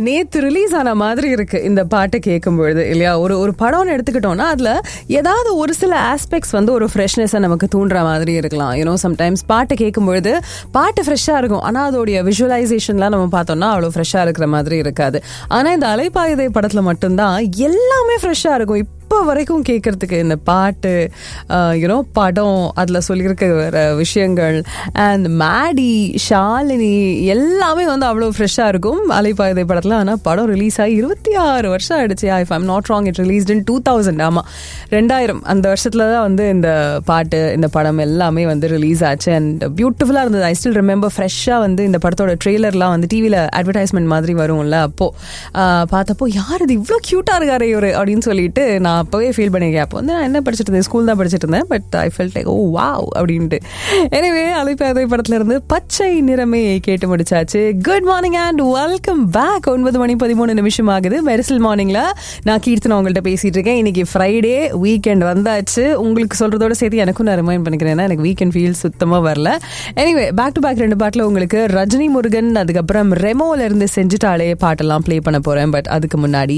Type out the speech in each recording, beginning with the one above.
நேத்து ரிலீஸ் ஆன மாதிரி இருக்கு இந்த பாட்டை கேட்கும் பொழுது இல்லையா ஒரு ஒரு படம்னு எடுத்துக்கிட்டோம்னா அதுல ஏதாவது ஒரு சில ஆஸ்பெக்ட்ஸ் வந்து ஒரு ஃப்ரெஷ்னஸை நமக்கு தூண்டுற மாதிரி இருக்கலாம் யூனோ சம்டைம்ஸ் பாட்டை கேட்கும் பொழுது பாட்டு ஃப்ரெஷ்ஷாக இருக்கும் ஆனால் அதோடைய விஷுவலைசேஷன்லாம் நம்ம பார்த்தோம்னா அவ்வளோ ஃப்ரெஷ்ஷாக இருக்கிற மாதிரி இருக்காது ஆனால் இந்த அலைப்பாயுதை படத்தில் மட்டும்தான் எல்லாமே ஃப்ரெஷ்ஷாக இருக்கும் இப்போ வரைக்கும் கேட்கறதுக்கு இந்த பாட்டு யூனோ படம் அதில் சொல்லியிருக்கிற விஷயங்கள் அண்ட் மேடி ஷாலினி எல்லாமே வந்து அவ்வளோ ஃப்ரெஷ்ஷாக இருக்கும் அலைப்பாயுதை படத்தில் ஆனால் படம் ரிலீஸ் ஆகி இருபத்தி ஆறு வருஷம் ஆயிடுச்சு if I'm not wrong it released in two thousand ஆமாம் ரெண்டாயிரம் அந்த வருஷத்தில் தான் வந்து இந்த பாட்டு இந்த படம் எல்லாமே வந்து ரிலீஸ் ஆச்சு அண்ட் பியூட்டிஃபுல்லாக இருந்தது ஐ ஸ்டில் ரிமெம்பர் ஃப்ரெஷ்ஷாக வந்து இந்த படத்தோட ட்ரெய்லர்லாம் வந்து டிவியில் அட்வர்டைஸ்மெண்ட் மாதிரி வரும்ல அப்போது பார்த்தப்போ யார் இது இவ்வளோ க்யூட்டாக இருக்காரு இவர் அப்படின்னு சொல்லிட்டு நான் அப்போவே ஃபீல் பண்ணியிருக்கேன் அப்போ வந்து நான் என்ன படிச்சுட்டு இருந்தேன் ஸ்கூல் தான் படிச்சுட்டு இருந்தேன் but I felt like oh wow அப்படின்ட்டு எனவே அலைப்பாதை படத்துல இருந்து பச்சை நிறமே கேட்டு முடிச்சாச்சு good morning and welcome back ஒன்பது மணி பதிமூணு நிமிஷம் ஆகுது மெரிசல் மார்னிங்ல நான் கீர்த்தனா உங்கள்கிட்ட பேசிட்டு இருக்கேன் இன்னைக்கு ஃப்ரைடே வீக்கெண்ட் வந்தாச்சு உங்களுக்கு சொல்றதோட சேர்த்து எனக்கும் நான் ரிமைண்ட் பண்ணிக்கிறேன் ஏன்னா எனக்கு வீக்கெண்ட் ஃபீல் சுத்தமா வரல எனிவே பேக் டு பேக் ரெண்டு பாட்டில் உங்களுக்கு ரஜினி முருகன் அதுக்கப்புறம் ரெமோல இருந்து செஞ்சுட்டாலே பாட்டெல்லாம் ப்ளே பண்ண போறேன் பட் அதுக்கு முன்னாடி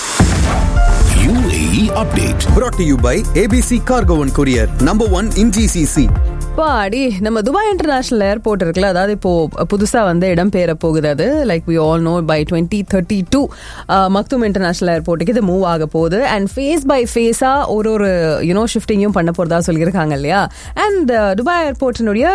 UAE update. brought to you by ABC Cargo and Courier, number one in GCC. பாடி நம்ம துபாய் இன்டர்நேஷனல் ஏர்போர்ட் இருக்குல்ல அதாவது இப்போ புதுசா வந்து இடம் பெயர போகுது அது like we all know by twenty thirty two Maktoum international ஏர்போர்ட்டுக்கு இது மூவ் ஆக போகுது அண்ட் ஃபேஸ் பை ஃபேஸா ஒரு ஒரு யூனோ ஷிஃப்டிங்கும் பண்ண போறதா சொல்லியிருக்காங்க இல்லையா அண்ட் துபாய் ஏர்போர்ட்டினுடைய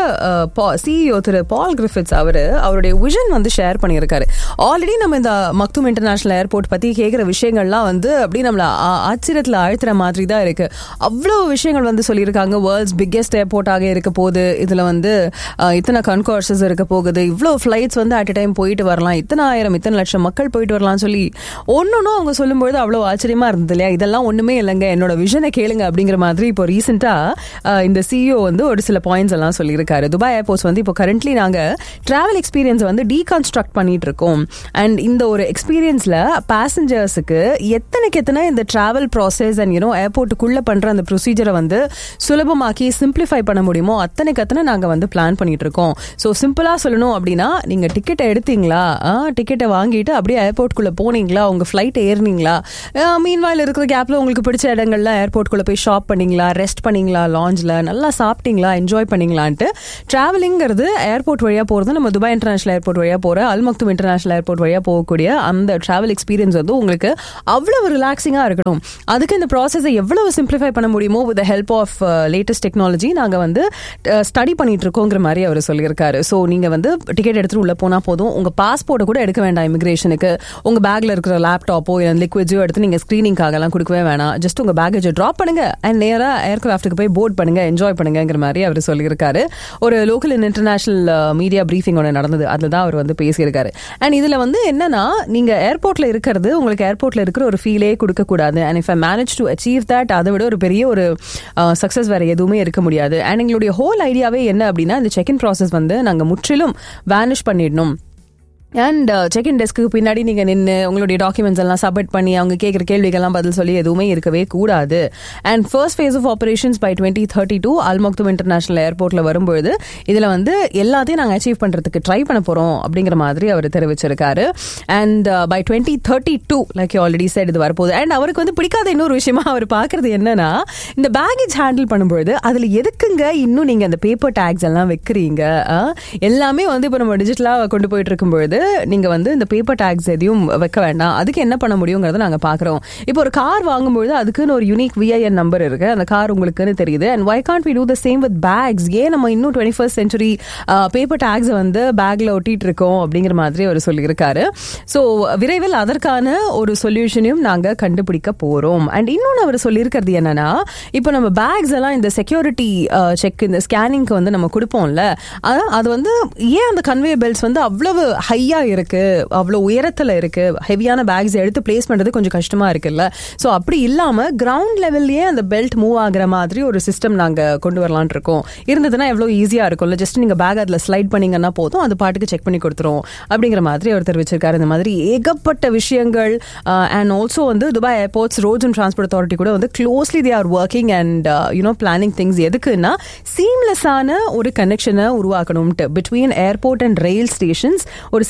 சிஇஓ திரு பால் கிரிஃபிட்ஸ் அவரு அவருடைய விஷன் வந்து ஷேர் பண்ணியிருக்காரு ஆல்ரெடி நம்ம இந்த மக்தும் இன்டர்நேஷனல் ஏர்போர்ட் பத்தி கேட்குற விஷயங்கள்லாம் வந்து அப்படி நம்மள ஆ- ஆச்சரியத்துல அழுத்துற மாதிரி தான் இருக்கு அவ்வளோ விஷயங்கள் வந்து சொல்லியிருக்காங்க வேர்ல்ட்ஸ் பிக்கெஸ்ட் ஏர்போர்ட்டாக இருக்க போகுது இதுல வந்து அஹ், இத்தனை கன்கோர்சஸ் இருக்க போகுது இவ்வளோ ஃபிளைட்ஸ் வந்து அட் டைம் போயிட்டு வரலாம் இத்தனை ஆயிரம் இத்தனை லட்சம் மக்கள் போயிட்டு வரலாம்னு சொல்லி ஒன்னொன்னும் அவங்க சொல்லும்பொழுது அவ்வளோ ஆச்சரியமா இருந்தது இல்லையா இதெல்லாம் ஒண்ணுமே இல்லைங்க என்னோட விஷனை கேளுங்க அப்படிங்கிற மாதிரி இப்போ ரீசெண்டா இந்த சிஇஓ வந்து ஒரு சில பாயிண்ட்ஸ் எல்லாம் சொல்லியிருக்காரு துபாய் ஏர்போர்ட்ஸ் வந்து இப்போ கரண்ட்லி நாங்க டிராவல் எக்ஸ்பீரியன்ஸ் வந்து டீகான்ஸ்ட்ரக்ட் பண்ணிட்டு இருக்கோம் அண்ட் இந்த ஒரு எக்ஸ்பீரியன்ஸ்ல பேசஞ்சர்ஸுக்கு எத்தனைக்கு எத்தனை இந்த டிராவல் ப்ராசஸ் அண்ட் யூனோ ஏர்போர்ட்டுக்குள்ள பண்ற அந்த ப்ரொசீஜரை வந்து சுலபமாக்கி சிம்பிளிஃபை பண்ண முடியுமோ அத்தனைக்கு அத்தனை நாங்க வந்து பிளான் பண்ணிட்டு இருக்கோம் ஸோ சிம்பிளா சொல்லணும் அப்படின்னா நீங்க டிக்கெட்டை எடுத்தீங்களா டிக்கெட்டை வாங்கிட்டு அப்படியே ஏர்போர்ட்குள்ள போனீங்களா உங்க ஃபிளைட் ஏறினீங்களா மீன்வாயில் இருக்கிற கேப்ல உங்களுக்கு பிடிச்ச இடங்கள்ல ஏர்போர்ட்குள்ள போய் ஷாப் பண்ணீங்களா ரெஸ்ட் பண்ணீங்களா லாஞ்சில் நல்லா சாப்பிட்டீங்களா என்ஜாய் பண்ணீங்களான்ட்டு டிராவலிங்கிறது ஏர்போர்ட் வழியா போறது நம்ம துபாய் இன்டர்நேஷனல் ஏர்போர்ட் வழியா போற அல் மக்தும் இன்டர்நேஷனல் ஏர்போர்ட் வழியா போகக்கூடிய அந்த டிராவல் எக்ஸ்பீரியன்ஸ் வந்து உங்களுக்கு அவ்வளவு ரிலாக்ஸிங்கா இருக்கணும் அதுக்கு இந்த ப்ராசஸை எவ்வளவு சிம்பிளிஃபை பண்ண முடியுமோ with help of latest technology நாங்க வந்து ஸ்டடி பண்ணிட்டு இருக்கோங்கிற மாதிரி அவர் சொல்லியிருக்காரு ஸோ நீங்க வந்து டிக்கெட் எடுத்துட்டு உள்ள போனா போதும் உங்க பாஸ்போர்ட்டை கூட எடுக்க வேண்டாம் இமிகிரேஷனுக்கு உங்க பேக்ல இருக்கிற லேப்டாப்போ இல்லை லிக்விட்ஸோ எடுத்து நீங்க ஸ்கிரீனிங்காக எல்லாம் கொடுக்கவே வேணாம் ஜஸ்ட் உங்க பேக்கேஜை ட்ராப் பண்ணுங்க அண்ட் நேரா ஏர்கிராஃப்ட்டுக்கு போய் போர்ட் பண்ணுங்க என்ஜாய் பண்ணுங்கிற மாதிரி அவர் சொல்லியிருக்காரு ஒரு local and international media briefing ஒன்று நடந்தது அதில் தான் அவர் வந்து பேசியிருக்காரு அண்ட் இதுல வந்து என்னன்னா நீங்க ஏர்போர்ட்ல இருக்கிறது உங்களுக்கு ஏர்போர்ட்ல இருக்கிற ஒரு ஃபீலே கொடுக்க கூடாது and if I manage to achieve that அதை விட ஒரு பெரிய ஒரு சக்சஸ் வேற எதுவுமே இருக்க முடியாது அண்ட் எங்களுடைய ஹோல் ஐடியாவே என்ன அப்படின்னா இந்த செக் இன் ப்ராசஸ் வந்து நாங்க முற்றிலும் வேனிஷ் பண்ணிடணும் அண்ட் செக் இன் டெஸ்க்கு பின்னாடி நீங்க நின்று உங்களுடைய டாக்குமெண்ட்ஸ் எல்லாம் சப்மிட் பண்ணி அவங்க கேட்குற கேள்விகள்லாம் பதில் சொல்லி எதுவுமே இருக்கவே கூடாது and first phase of operations by twenty thirty two Al Maktoum international ஏர்போர்ட்ல வரும்பொழுது இதுல வந்து எல்லாத்தையும் நாங்கள் அச்சீவ் பண்றதுக்கு ட்ரை பண்ண போறோம் அப்படிங்கிற மாதிரி அவர் தெரிவிச்சிருக்காரு and by twenty thirty two like already side இது வரப்போகுது அண்ட் அவருக்கு வந்து பிடிக்காத இன்னொரு விஷயமா அவர் பார்க்கறது என்னன்னா இந்த பேகேஜ் ஹேண்டில் பண்ணும்பொழுது அதுல எதுக்குங்க இன்னும் நீங்க அந்த பேப்பர் டேக்ஸ் எல்லாம் வைக்கிறீங்க ஆ? எல்லாமே வந்து இப்போ நம்ம டிஜிட்டலா கொண்டு போயிட்டு இருக்கும்பொழுது நீங்க வந்து இந்த பேப்பர் டேக்ஸ் எதையும் வைக்க வேண்டாம் அதுக்கு என்ன பண்ண முடியுங்கிறத நாங்க பாக்குறோம் இப்போ ஒரு கார் வாங்கும்பொழுது அதுக்குன்னு ஒரு யூனிக் விஐஎன் நம்பர் இருக்கு அந்த கார் உங்களுக்குன்னு தெரியுது and why can't we do the same with bags ஏன் நம்ம இன்னும் twenty first century paper tags வந்து பேக்ல ஒட்டிட்டு இருக்கோம் அப்படிங்கிற மாதிரி அவர் சொல்லியிருக்காரு ஸோ விரைவில் அதற்கான ஒரு சொல்யூஷனையும் நாங்க கண்டுபிடிக்க போறோம் அண்ட் இன்னொன்று அவர் சொல்லியிருக்கிறது என்னன்னா இப்போ நம்ம பேக்ஸ் எல்லாம் இந்த செக்யூரிட்டி செக் இந்த ஸ்கேனிங்க்கு வந்து நம்ம கொடுப்போம்ல அ- அது வந்து ஏன் அந்த கன்வே பெல்ட்ஸ் வந்து அவ்வளவு ஹையா இருக்கு அவ்வளவு உயரத்துல இருக்கு ஹெவியான பேக்ஸ் எடுத்து பிளேஸ் பண்றது கொஞ்சம் கஷ்டமா இருக்குல்ல ஸோ அப்படி இல்லாம கிரவுண்ட் லெவல்லயே அந்த பெல்ட் மூவ் ஆகுற மாதிரி ஒரு சிஸ்டம் நாங்க கொண்டு வரலாம்னு இருக்கோம் இருந்ததுன்னா எவ்வளவு ஈஸியா இருக்கும்ல ஜஸ்ட் நீங்க பேக் அதுல ஸ்லைட் பண்ணீங்கன்னா போதும் அது பாட்டுக்கு செக் பண்ணி கொடுத்துரும் அப்படிங்கிற மாதிரி அவர் தெரிவிச்சிருக்காரு இந்த மாதிரி ஏகப்பட்ட விஷயங்கள் அண்ட் ஆல்சோ வந்து Dubai airports roads and transport authority கூட வந்து closely they are working and you know planning things எதுக்குன்னா சீம்லெஸ்ஸான ஒரு கனெக்ஷனை உருவாக்கணும்ட்டு between airport and rail stations ஒரு சீம்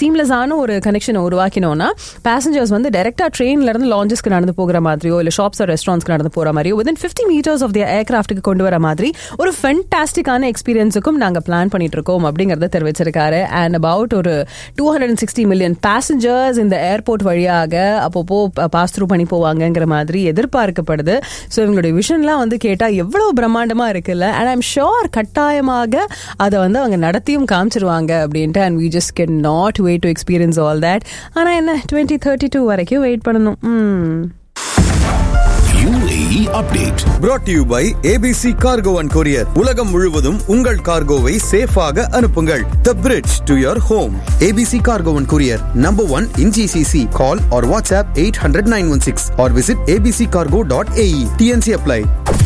சீம்லெஸ்ஸான ஒரு கனெக்ஷனை உருவாக்கினோம்னா பேசஞ்சர்ஸ் வந்து டைரக்டா ட்ரெயின்ல இருந்து லாஞ்சஸ்க்கு நடந்து போகிற மாதிரியோ இல்ல ஷாப்ஸ் ரெஸ்டாரண்ட்ஸ்க்கு நடந்து போற மாதிரியோ within fifty metres of the ஏர்கிராஃப்ட்டுக்கு கொண்டு வர மாதிரி ஒரு ஃபென்டாஸ்டிக்கான எக்ஸ்பீரியன்ஸுக்கும் நாங்க பிளான் பண்ணிட்டு இருக்கோம் அப்படிங்கறத தெரிவிச்சிருக்காரு அண்ட் அபவுட் ஒரு two hundred and sixty million passengers இந்த ஏர்போர்ட் வழியாக அப்பப்போ பாஸ் த்ரூ பண்ணி போவாங்கங்கிற மாதிரி எதிர்பார்க்கப்படுது ஸோ இவங்களுடைய விஷன்லாம் வந்து கேட்டா எவ்வளவு பிரம்மாண்டமா இருக்குல்ல அண்ட் ஐம் ஷோர் கட்டாயமாக அதை வந்து அவங்க நடத்தியும் காமிச்சிருவாங்க அப்படின்ட்டு and we just can not wait to experience all that ஆனா என்ன டுவெண்ட்டி தேர்ட்டி டூ வரைக்கும் வெயிட் பண்ணணும் ம் UAE update. brought to you by ABC Cargo and Courier. உலகம் முழுவதும் உங்கள் கார்கோவை சேஃபாக அனுப்புங்கள் The bridge to your home. ABC Cargo and Courier, number one in GCC. Call or WhatsApp 800-916 or visit abccargo.ae. TNC apply.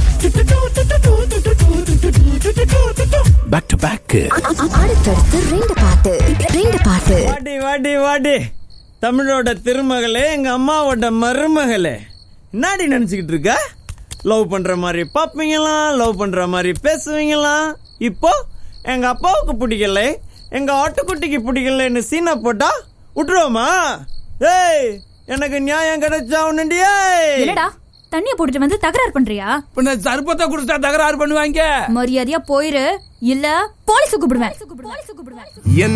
Back to back. அடுத்தடுத்து ரெண்டு பாட்டு ரெண்டு பாட்டு வாடி வாடி வாடி தமிழோட திருமகளே எங்க அம்மாவோட மருமகளே என்னடி நினைச்சுக்கிட்டு இருக்க லவ் பண்ற மாதிரி பாப்பீங்களாம் லவ் பண்ற மாதிரி பேசுவீங்களாம் இப்போ எங்க அப்பாவுக்கு பிடிக்கல எங்க ஆட்டுக்குட்டிக்கு பிடிக்கலன்னு சீனை போட்டா விட்டுருவோமா ஏய் எனக்கு நியாயம் கிடைச்சா உன்னுண்டியே என்னடா தண்ணிய போட்டுட்டு வந்து தகராறு பண்றியா பின்ன சர்பத்தை குடிச்சா தகராறு பண்ணுவாங்க மரியாதையா போயிரு இல்ல போலீஸ் கூப்பிடுவேன் என்ன